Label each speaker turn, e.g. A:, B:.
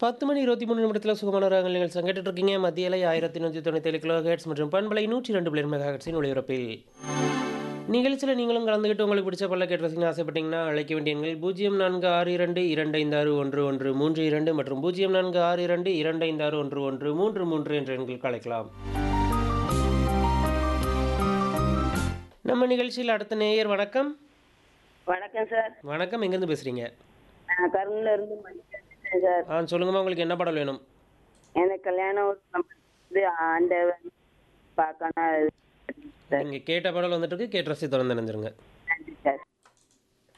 A: 10 மணி 23 நிமிடத்தில் சுகமான ராகங்கள் நீங்கள் சங்கட்டு இருக்கீங்க மத்திய அலை ஆயிரத்தி நூற்றி தொண்ணூத்தேழு கிலோ ஹெட்ஸ் மற்றும் பண்பலை நூற்றி ரெண்டு பிளேர் மெகா ஹெட்ஸின் ஒளிபரப்பில் நிகழ்ச்சியில் நீங்களும் கலந்துக்கிட்டு உங்களுக்கு பிடிச்ச பல்ல கேட்டு ரசிக்கணும் ஆசைப்பட்டீங்கன்னா அழைக்க வேண்டிய எண்கள் பூஜ்ஜியம் நான்கு ஆறு இரண்டு இரண்டு ஐந்து ஆறு ஒன்று ஒன்று மூன்று இரண்டு மற்றும் பூஜ்ஜியம் நான்கு ஆறு இரண்டு இரண்டு ஐந்து ஆறு ஒன்று ஒன்று மூன்று மூன்று என்ற எண்களுக்கு அழைக்கலாம் நம்ம நிகழ்ச்சியில் அடுத்த நேயர் வணக்கம்
B: வணக்கம் சார்
A: வணக்கம் எங்கேருந்து பேசுகிறீங்க
B: நான் கருங்குல இருந்து மணிக்கேன் சார்
A: ஆ சொல்லுங்கம்மா உங்களுக்கு என்ன பாடல் வேணும்
B: எனக்கு கல்யாணம் ஒரு சம்பந்தம் ஆண்டவன் பார்க்கணும் சார்
A: நீங்கள் கேட்ட பாடல் வந்துட்டு இருக்கு கேட்டு ரசி தொடர்ந்து நினைஞ்சிருங்க
B: நன்றி சார்